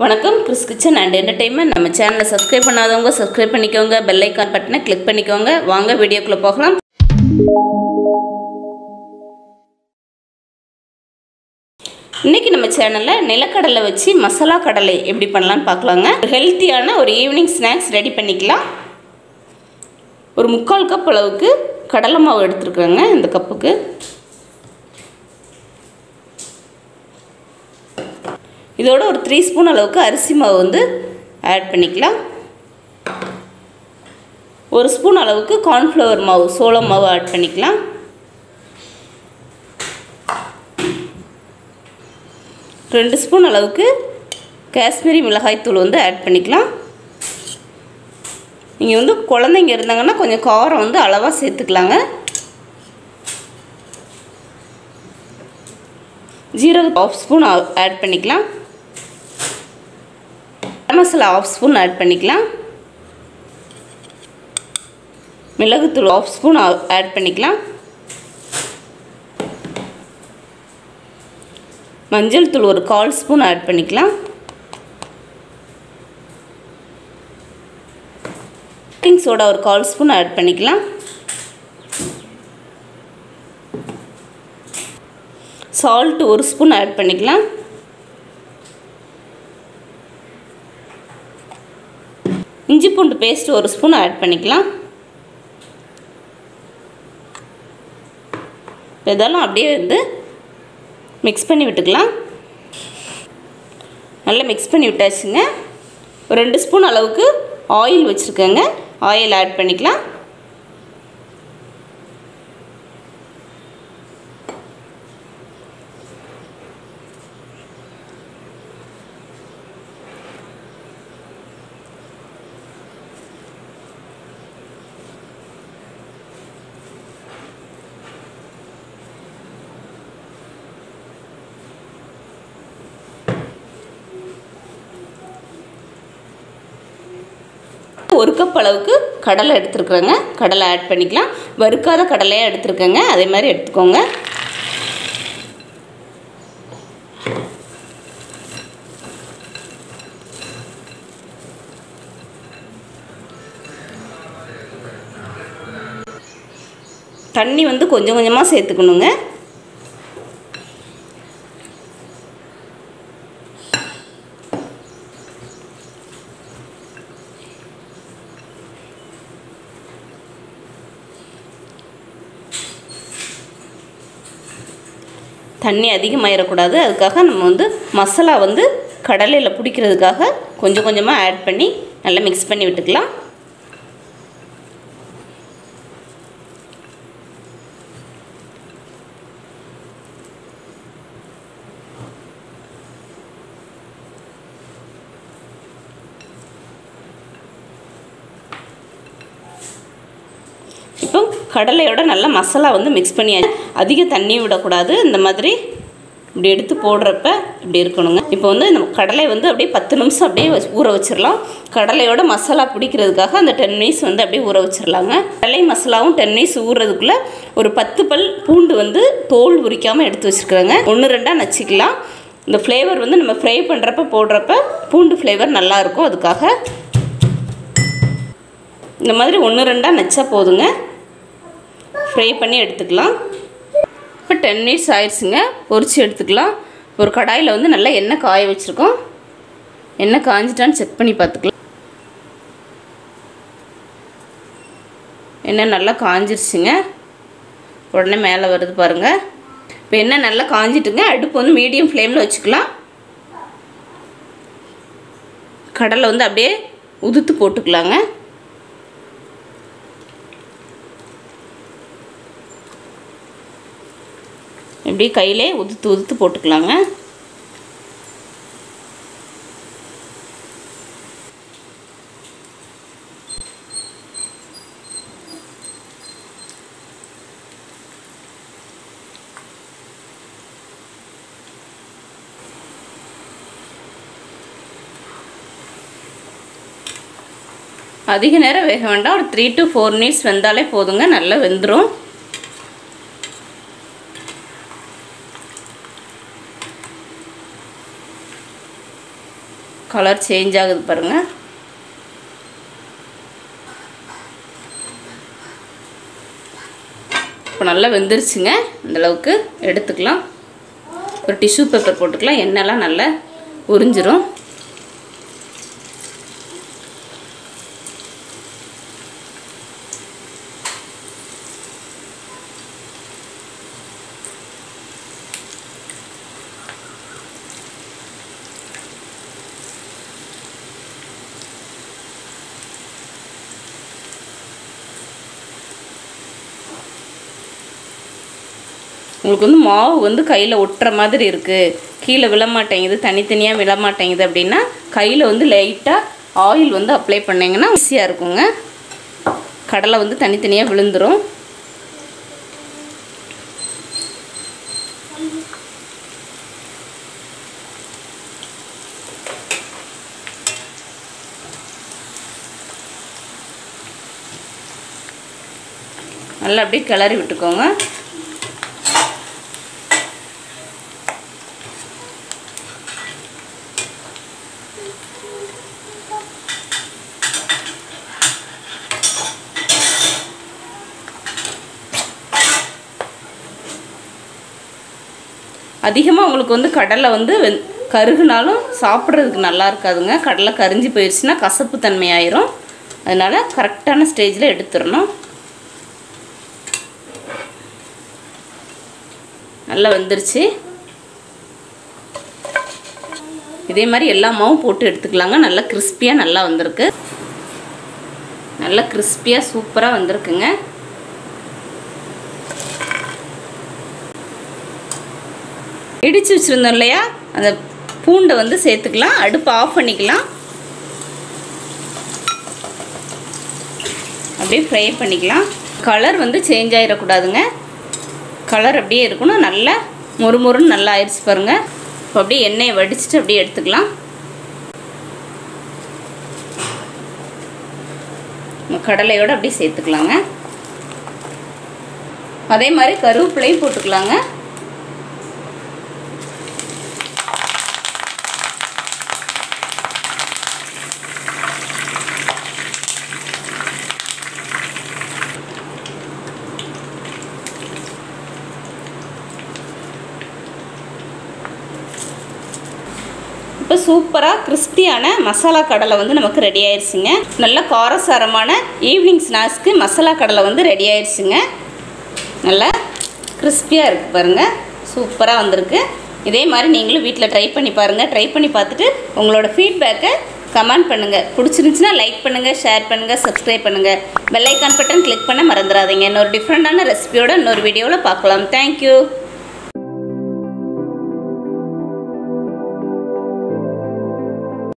வணக்கம் Chris kitchen and entertainment நம்ம சேனலை சப்ஸ்கிரைப் பண்ணாதவங்க சப்ஸ்கிரைப் பண்ணிக்கோங்க பெல் ஐக்கான் பட்டனை கிளிக் பண்ணிக்கோங்க வாங்க வீடியோக்குள்ளே போகலாம் இன்றைக்கி நம்ம சேனலில் நிலக்கடலை வச்சு மசாலா கடலை எப்படி பண்ணலான்னு பார்க்கலாங்க ஒரு ஹெல்த்தியான ஒரு ஈவினிங் ஸ்நாக்ஸ் ரெடி பண்ணிக்கலாம் ஒரு முக்கால் கப் அளவுக்கு கடலை மாவு எடுத்துருக்குறேங்க இந்த கப்புக்கு இதோட ஒரு த்ரீ ஸ்பூன் அளவுக்கு அரிசி மாவு வந்து ஆட் பண்ணிக்கலாம் ஒரு ஸ்பூன் அளவுக்கு கார்ன்ஃப்ளவர் மாவு சோளம் மாவு ஆட் பண்ணிக்கலாம் ரெண்டு ஸ்பூன் அளவுக்கு காஷ்மீரி மிளகாய்த்தூள் வந்து ஆட் பண்ணிக்கலாம் நீங்கள் வந்து குழந்தைங்க இருந்தாங்கன்னா கொஞ்சம் காரம் வந்து அளவாக சேர்த்துக்கலாங்க ஜீரகம் ஆஃப் ஸ்பூன் ஆட் பண்ணிக்கலாம் மசாலா ஆஃப் ஸ்பூன் ஆட் பண்ணிக்கலாம் மிளகுத்தூள் ஆஃப் ஸ்பூன் ஆட் பண்ணிக்கலாம் மஞ்சள் தூள் ஒரு கால் ஸ்பூன் ஆட் பண்ணிக்கலாம் பேக்கிங் சோடா ஒரு கால் ஸ்பூன் ஆட் பண்ணிக்கலாம் சால்ட் ஒரு ஸ்பூன் ஆட் பண்ணிக்கலாம் இஞ்சி பூண்டு பேஸ்ட் ஒரு ஸ்பூன் ஆட் பண்ணிக்கலாம் இதெல்லாம் அப்படியே வந்து மிக்ஸ் பண்ணி விட்டுக்கலாம் நல்லா மிக்ஸ் பண்ணி விட்டாச்சுங்க ஒரு ரெண்டு ஸ்பூன் அளவுக்கு ஆயில் வச்சுருக்கேங்க ஆயில் ஆட் பண்ணிக்கலாம் ஒரு கப் அளவுக்கு கடலை எடுத்துருக்குறேங்க கடலை ஆட் பண்ணிக்கலாம் வறுக்காத கடலையாக எடுத்துருக்கேங்க அதே மாதிரி எடுத்துக்கோங்க தண்ணி வந்து கொஞ்சம் கொஞ்சமாக சேர்த்துக்கணுங்க தண்ணி அதிகமாயிடக்கூடாது அதுக்காக நம்ம வந்து மசாலா வந்து கடலையில் பிடிக்கிறதுக்காக கொஞ்சம் கொஞ்சமாக ஆட் பண்ணி நல்லா மிக்ஸ் பண்ணி விட்டுக்கலாம் இப்போ கடலையோட நல்லா மசாலா வந்து மிக்ஸ் பண்ணியாச்சு அதிக தண்ணி விடக்கூடாது இந்த மாதிரி இப்படி எடுத்து போடுறப்ப இப்படி இருக்கணுங்க இப்போ வந்து இந்த கடலை வந்து அப்படியே பத்து நிமிஷம் அப்படியே ஊற வச்சிடலாம் கடலையோட மசாலா பிடிக்கிறதுக்காக அந்த டென் மினிட்ஸ் வந்து அப்படியே ஊற வச்சிடலாங்க கடலை மசாலாவும் டென் மினிட்ஸ் ஊறுறதுக்குள்ளே ஒரு பத்து பல் பூண்டு வந்து தோல் உரிக்காமல் எடுத்து வச்சுருக்குறேங்க ஒன்று ரெண்டாக நச்சிக்கலாம் இந்த ஃப்ளேவர் வந்து நம்ம ஃப்ரை பண்ணுறப்ப போடுறப்ப பூண்டு ஃப்ளேவர் நல்லாயிருக்கும் அதுக்காக இந்த மாதிரி ஒன்று ரெண்டாக நச்சா போதுங்க ஃப்ரை பண்ணி எடுத்துக்கலாம் இப்போ டென் மினிட்ஸ் ஆயிடுச்சுங்க பொரிச்சு எடுத்துக்கலாம் ஒரு கடாயில் வந்து நல்லா எண்ணெய் காய வச்சுருக்கோம் எண்ணெய் காஞ்சிட்டான்னு செக் பண்ணி பார்த்துக்கலாம் எண்ணெய் நல்லா காஞ்சிருச்சுங்க உடனே மேலே வருது பாருங்கள் இப்போ எண்ணெய் நல்லா காஞ்சிட்டுங்க அடுப்பு வந்து மீடியம் ஃப்ளேமில் வச்சுக்கலாம் கடலை வந்து அப்படியே உதுத்து போட்டுக்கலாங்க இப்படி கையிலே உதுத்து உதுத்து போட்டுக்கலாங்க அதிக நேரம் வேக வேண்டாம் ஒரு த்ரீ டு ஃபோர் மினிட்ஸ் வெந்தாலே போதுங்க நல்லா வெந்துடும் கலர் சேஞ்ச் ஆகுது பாருங்கள் இப்போ நல்லா வெந்துருச்சுங்க இந்த அளவுக்கு எடுத்துக்கலாம் ஒரு டிஷ்யூ பேப்பர் போட்டுக்கலாம் எண்ணெய்லாம் நல்லா உறிஞ்சிரும் உங்களுக்கு வந்து மாவு வந்து கையில் ஒட்டுற மாதிரி இருக்குது கீழே விழ மாட்டேங்குது தனித்தனியாக விழ மாட்டேங்குது அப்படின்னா கையில் வந்து லைட்டாக ஆயில் வந்து அப்ளை பண்ணிங்கன்னா ஈஸியாக இருக்குங்க கடலை வந்து தனித்தனியாக விழுந்துடும் நல்லா அப்படியே கிளறி விட்டுக்கோங்க அதிகமாக உங்களுக்கு வந்து கடலை வந்து வெந் கருகுனாலும் சாப்பிட்றதுக்கு நல்லா இருக்காதுங்க கடலை கரிஞ்சு போயிடுச்சுன்னா கசப்பு தன்மை ஆயிரும் அதனால் கரெக்டான ஸ்டேஜில் எடுத்துடணும் நல்லா வெந்துருச்சு இதே மாதிரி எல்லா மாவும் போட்டு எடுத்துக்கலாங்க நல்லா கிறிஸ்பியாக நல்லா வந்திருக்கு நல்லா கிறிஸ்பியாக சூப்பராக வந்திருக்குங்க இடித்து வச்சுருந்தோம் இல்லையா அந்த பூண்டை வந்து சேர்த்துக்கலாம் அடுப்பு ஆஃப் பண்ணிக்கலாம் அப்படியே ஃப்ரை பண்ணிக்கலாம் கலர் வந்து சேஞ்ச் ஆகிடக்கூடாதுங்க கலர் அப்படியே இருக்கணும் நல்லா மொறுமொறுன்னு நல்லா ஆயிடுச்சு பாருங்கள் இப்போ அப்படியே எண்ணெயை வடிச்சிட்டு அப்படியே எடுத்துக்கலாம் கடலையோடு அப்படியே சேர்த்துக்கலாங்க அதே மாதிரி கருவேப்பிலையும் போட்டுக்கலாங்க இப்போ சூப்பராக கிறிஸ்பியான மசாலா கடலை வந்து நமக்கு ரெடி ஆயிடுச்சுங்க நல்ல காரசாரமான ஈவினிங் ஸ்நாக்ஸ்க்கு மசாலா கடலை வந்து ரெடி ஆயிடுச்சுங்க நல்லா கிறிஸ்பியாக இருக்குது பாருங்கள் சூப்பராக வந்திருக்கு இதே மாதிரி நீங்களும் வீட்டில் ட்ரை பண்ணி பாருங்கள் ட்ரை பண்ணி பார்த்துட்டு உங்களோட ஃபீட்பேக்கை கமெண்ட் பண்ணுங்கள் பிடிச்சிருந்துச்சுன்னா லைக் பண்ணுங்கள் ஷேர் பண்ணுங்கள் சப்ஸ்கிரைப் பண்ணுங்கள் பெல் ஐக்கான் பட்டன் கிளிக் பண்ண மறந்துடாதீங்க இன்னொரு டிஃப்ரெண்ட்டான ரெசிபியோட இன்னொரு வீடியோவில் பார்க்கலாம் தேங்க்யூ